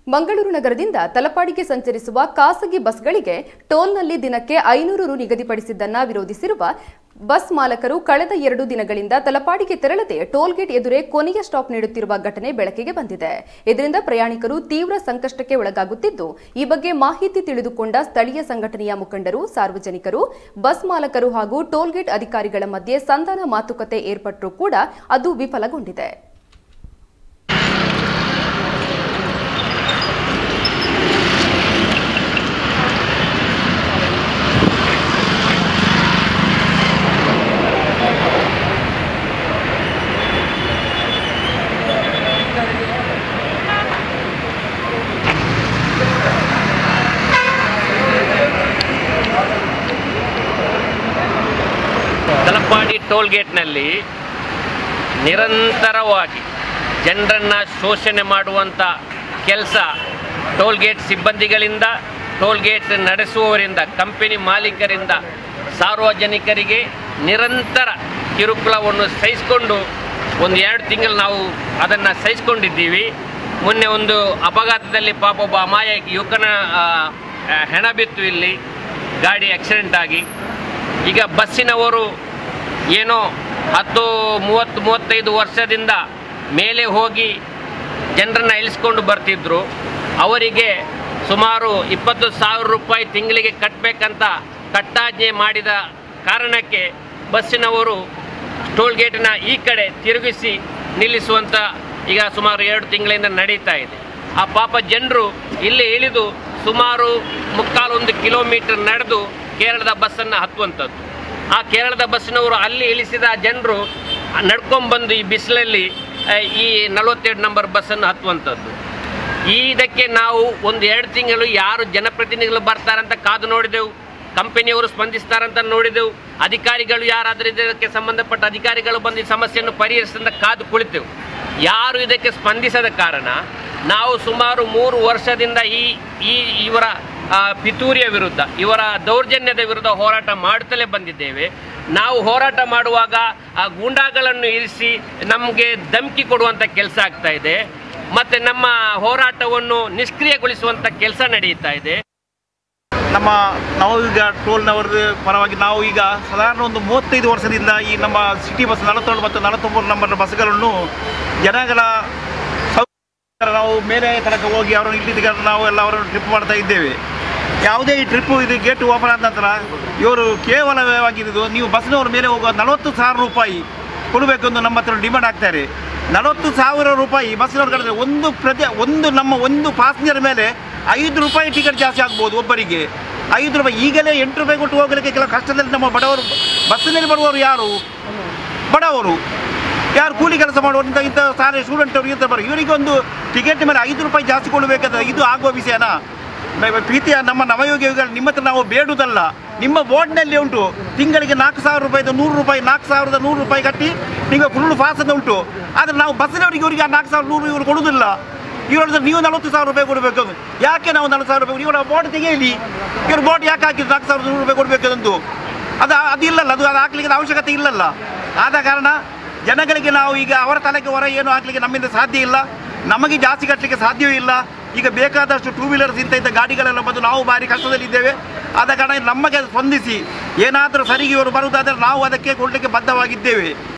ಮಂಗಳೂರು ನಗರದಿಂದ ತಲಪಾಡಿಗೆ ಸಂಚರಿಸುವ ಖಾಸಗಿ ಬಸ್ಗಳಿಗೆ ಟೋಲ್ನಲ್ಲಿ ದಿನಕ್ಕೆ ಐನೂರು ರು ನಿಗದಿಪಡಿಸಿದ್ದನ್ನ ವಿರೋಧಿಸಿರುವ ಬಸ್ ಮಾಲಕರು ಕಳೆದ ಎರಡು ದಿನಗಳಿಂದ ತಲಪಾಡಿಗೆ ತೆರಳದೆ ಟೋಲ್ಗೇಟ್ ಎದುರೇ ಕೊನೆಯ ಸ್ಟಾಪ್ ನೀಡುತ್ತಿರುವ ಘಟನೆ ಬೆಳಕಿಗೆ ಬಂದಿದೆ ಇದರಿಂದ ಪ್ರಯಾಣಿಕರು ತೀವ್ರ ಸಂಕಷ್ಟಕ್ಕೆ ಒಳಗಾಗುತ್ತಿದ್ದು ಈ ಬಗ್ಗೆ ಮಾಹಿತಿ ತಿಳಿದುಕೊಂಡ ಸ್ಥಳೀಯ ಸಂಘಟನೆಯ ಮುಖಂಡರು ಸಾರ್ವಜನಿಕರು ಬಸ್ ಮಾಲಕರು ಹಾಗೂ ಟೋಲ್ಗೇಟ್ ಅಧಿಕಾರಿಗಳ ಮಧ್ಯೆ ಸಂಧಾನ ಮಾತುಕತೆ ಏರ್ಪಟ್ಟರೂ ಕೂಡ ಅದು ವಿಫಲಗೊಂಡಿದೆ ತಲಪಾಡಿ ಟೋಲ್ ಗೇಟ್ನಲ್ಲಿ ನಿರಂತರವಾಗಿ ಜನರನ್ನು ಶೋಷಣೆ ಮಾಡುವಂಥ ಕೆಲಸ ಟೋಲ್ ಗೇಟ್ ಸಿಬ್ಬಂದಿಗಳಿಂದ ಟೋಲ್ ಗೇಟ್ ನಡೆಸುವವರಿಂದ ಕಂಪನಿ ಮಾಲೀಕರಿಂದ ಸಾರ್ವಜನಿಕರಿಗೆ ನಿರಂತರ ಕಿರುಕುಳವನ್ನು ಸಹಿಸಿಕೊಂಡು ಒಂದು ಎರಡು ತಿಂಗಳು ನಾವು ಅದನ್ನು ಸಹಿಸ್ಕೊಂಡಿದ್ದೀವಿ ಮೊನ್ನೆ ಒಂದು ಅಪಘಾತದಲ್ಲಿ ಪಾಪ ಒಬ್ಬ ಅಮಾಯಕ ಯುವಕನ ಆ, ಆ, ಹೆಣ ಬಿತ್ತು ಇಲ್ಲಿ ಗಾಡಿ ಆಕ್ಸಿಡೆಂಟ್ ಆಗಿ ಈಗ ಬಸ್ಸಿನವರು ಏನೋ ಹತ್ತು ಮೂವತ್ತು ಮೂವತ್ತೈದು ವರ್ಷದಿಂದ ಮೇಲೆ ಹೋಗಿ ಜನರನ್ನು ಇಳಿಸ್ಕೊಂಡು ಬರ್ತಿದ್ರು ಅವರಿಗೆ ಸುಮಾರು ಇಪ್ಪತ್ತು ಸಾವಿರ ರೂಪಾಯಿ ತಿಂಗಳಿಗೆ ಕಟ್ಟಬೇಕಂತ ಕಟ್ಟಾಜ್ಞೆ ಮಾಡಿದ ಕಾರಣಕ್ಕೆ ಬಸ್ಸಿನವರು ಟೋಲ್ ಗೇಟಿನ ಈ ಕಡೆ ತಿರುಗಿಸಿ ನಿಲ್ಲಿಸುವಂಥ ಈಗ ಸುಮಾರು ಎರಡು ತಿಂಗಳಿಂದ ನಡೀತಾ ಇದೆ ಆ ಪಾಪ ಜನರು ಇಲ್ಲಿ ಇಳಿದು ಸುಮಾರು ಮುಕ್ಕಾಲು ಒಂದು ಕಿಲೋಮೀಟರ್ ನಡೆದು ಕೇರಳದ ಬಸ್ಸನ್ನು ಹತ್ತುವಂಥದ್ದು ಆ ಕೇರಳದ ಬಸ್ಸಿನವರು ಅಲ್ಲಿ ಇಳಿಸಿದ ಜನರು ನಡ್ಕೊಂಡ್ಬಂದು ಈ ಬಿಸಿಲಲ್ಲಿ ಆ, ಈ ನಲವತ್ತೆರಡು ನಂಬರ್ ಬಸ್ಸನ್ನು ಹತ್ತುವಂಥದ್ದು ಈ ಇದಕ್ಕೆ ನಾವು ಒಂದು ಎರಡು ತಿಂಗಳು ಯಾರು ಜನಪ್ರತಿನಿಧಿಗಳು ಬರ್ತಾರಂತ ಕಾದು ನೋಡಿದೆವು ಕಂಪನಿಯವರು ಸ್ಪಂದಿಸ್ತಾರಂತ ನೋಡಿದೆವು ಅಧಿಕಾರಿಗಳು ಯಾರಾದರೂ ಇದಕ್ಕೆ ಸಂಬಂಧಪಟ್ಟ ಅಧಿಕಾರಿಗಳು ಬಂದು ಈ ಸಮಸ್ಯೆಯನ್ನು ಪರಿಹರಿಸಿದ ಕಾದು ಕುಳಿತೆವು ಯಾರು ಇದಕ್ಕೆ ಸ್ಪಂದಿಸದ ಕಾರಣ ನಾವು ಸುಮಾರು ಮೂರು ವರ್ಷದಿಂದ ಈ ಈ ಇವರ ಆ, ಪಿತೂರಿಯ ವಿರುದ್ಧ ಇವರ ದೌರ್ಜನ್ಯದ ವಿರುದ್ಧ ಹೋರಾಟ ಮಾಡುತ್ತಲೇ ಬಂದಿದ್ದೇವೆ ನಾವು ಹೋರಾಟ ಮಾಡುವಾಗ ಆ ಗೂಂಡಾಗಳನ್ನು ಇರಿಸಿ ನಮಗೆ ಧಮಕಿ ಕೊಡುವಂಥ ಕೆಲಸ ಆಗ್ತಾ ಇದೆ ಮತ್ತು ನಮ್ಮ ಹೋರಾಟವನ್ನು ನಿಷ್ಕ್ರಿಯಗೊಳಿಸುವಂಥ ಕೆಲಸ ನಡೆಯುತ್ತಾ ಇದೆ ನಮ್ಮ ನಾವು ಈಗ ಟೋಲ್ನವರ ಪರವಾಗಿ ನಾವು ಈಗ ಸಾಧಾರಣ ಒಂದು ಮೂವತ್ತೈದು ವರ್ಷದಿಂದ ಈ ನಮ್ಮ ಸಿಟಿ ಬಸ್ ನಲವತ್ತೇಳು ಮತ್ತು ನಲವತ್ತೊಂಬತ್ತು ನಂಬರ್ ಬಸ್ಗಳನ್ನು ಜನಗಳ ಸೌಕರ್ಯ ನಾವು ಮೇಲೆ ತನಕ ಹೋಗಿ ಅವರನ್ನು ಇಲ್ಲಿದ್ದ ನಾವು ಎಲ್ಲ ಅವರನ್ನು ಟ್ರಿಪ್ ಮಾಡ್ತಾ ಇದ್ದೇವೆ ಯಾವುದೇ ಈ ಟ್ರಿಪ್ಪು ಇದು ಗೇಟ್ ಓಪನ್ ಆದ ನಂತರ ಇವರು ಕೇವಲವಾಗಿದ್ದು ನೀವು ಬಸ್ನವ್ರ ಮೇಲೆ ಹೋಗುವ ನಲವತ್ತು ಸಾವಿರ ರೂಪಾಯಿ ಕೊಡಬೇಕೆಂದು ನಮ್ಮ ಹತ್ರ ಡಿಮಾಂಡ್ ಆಗ್ತಾರೆ ನಲವತ್ತು ಸಾವಿರ ರೂಪಾಯಿ ಬಸ್ನವ್ರು ಕಳೆದ್ರೆ ಒಂದು ಪ್ರತಿ ಒಂದು ನಮ್ಮ ಒಂದು ಪ್ಯಾಸೆಂಜರ್ ಮೇಲೆ ಐದು ರೂಪಾಯಿ ಟಿಕೆಟ್ ಜಾಸ್ತಿ ಆಗ್ಬೋದು ಒಬ್ಬರಿಗೆ ಐದು ರೂಪಾಯಿ ಈಗಲೇ ಎಂಟು ರೂಪಾಯಿ ಕೊಟ್ಟು ಹೋಗಲಿಕ್ಕೆ ಕೆಲವು ಕಷ್ಟದಲ್ಲಿ ನಮ್ಮ ಬಡವರು ಬಸ್ಸಿನಲ್ಲಿ ಬರುವವರು ಯಾರು ಬಡವರು ಯಾರು ಕೂಲಿ ಕೆಲಸ ಮಾಡುವಂಥ ಇಂಥ ಸಾರೆ ಸ್ಟೂಡೆಂಟ್ ಅವರು ಇಂಥ ಬರೋ ಇವರಿಗೆ ಒಂದು ಟಿಕೆಟ್ ಮೇಲೆ ಐದು ರೂಪಾಯಿ ಜಾಸ್ತಿ ಕೊಡಬೇಕಾದ್ರೆ ಇದು ಆಗುವ ವಿಷಯನ ಮ- ಪ್ರೀತಿಯ ನಮ್ಮ ನವಯೋಗಿಗಳು ನಿಮ್ಮ ಹತ್ರ ನಾವು ಬೇಡುವುದಲ್ಲ ನಿಮ್ಮ ಬೋರ್ಡ್ನಲ್ಲಿ ಉಂಟು ತಿಂಗಳಿಗೆ ನಾಲ್ಕು ಸಾವಿರ ರೂಪಾಯಿದು ನೂರು ರೂಪಾಯಿ ನಾಲ್ಕು ಸಾವಿರದ ನೂರು ರೂಪಾಯಿ ಕಟ್ಟಿ ನಿಮಗೆ ಫುಲ್ ಪಾಸ್ ಅಂತ ಉಂಟು ಆದರೆ ನಾವು ಬಸ್ಸಿನವರಿಗೆ ಇವರಿಗೆ ಆ ನಾಲ್ಕು ಸಾವಿರ ನೂರು ಇವರು ಕೊಡುವುದಿಲ್ಲ ಇವ್ರ ಹತ್ರ ನೀವು ನಲವತ್ತು ಸಾವಿರ ರೂಪಾಯಿ ಕೊಡಬೇಕು ಯಾಕೆ ನಾವು ನಲವತ್ತು ಸಾವಿರ ರೂಪಾಯಿ ಇವರ ಬೋರ್ಡ್ ತೆಗೆಯಲಿ ಇವ್ರ ಬೋರ್ಡ್ ಯಾಕೆ ಹಾಕಿದ್ರು ನಾಲ್ಕು ಸಾವಿರದ ನೂರು ರೂಪಾಯಿ ಕೊಡಬೇಕಂದು ಅದು ಅದು ಇಲ್ಲಲ್ಲ ಅದು ಅದು ಹಾಕ್ಲಿಕ್ಕೆ ಅವಶ್ಯಕತೆ ಇಲ್ಲಲ್ಲ ಆದ ಕಾರಣ ಜನಗಳಿಗೆ ನಾವು ಈಗ ಅವರ ತಲೆಗೆ ಹೊರ ಏನು ಹಾಕ್ಲಿಕ್ಕೆ ನಮ್ಮಿಂದ ಸಾಧ್ಯ ಇಲ್ಲ ನಮಗೆ ಜಾಸ್ತಿ ಕಟ್ಟಲಿಕ್ಕೆ ಸಾಧ್ಯವೇ ಇಲ್ಲ ಈಗ ಬೇಕಾದಷ್ಟು ಟೂ ವೀಲರ್ಸ್ ಇಂಥ ಇಂಥ ಗಾಡಿಗಳೆಲ್ಲ ಬಂದು ನಾವು ಭಾರಿ ಕಷ್ಟದಲ್ಲಿದ್ದೇವೆ ಆದ ಕಾರಣ ನಮಗೆ ಸ್ಪಂದಿಸಿ ಏನಾದರೂ ಸರಿಗೆ ಇವರು ಬರುವುದಾದರೆ ನಾವು ಅದಕ್ಕೆ ಕೊಡಲಿಕ್ಕೆ ಬದ್ಧವಾಗಿದ್ದೇವೆ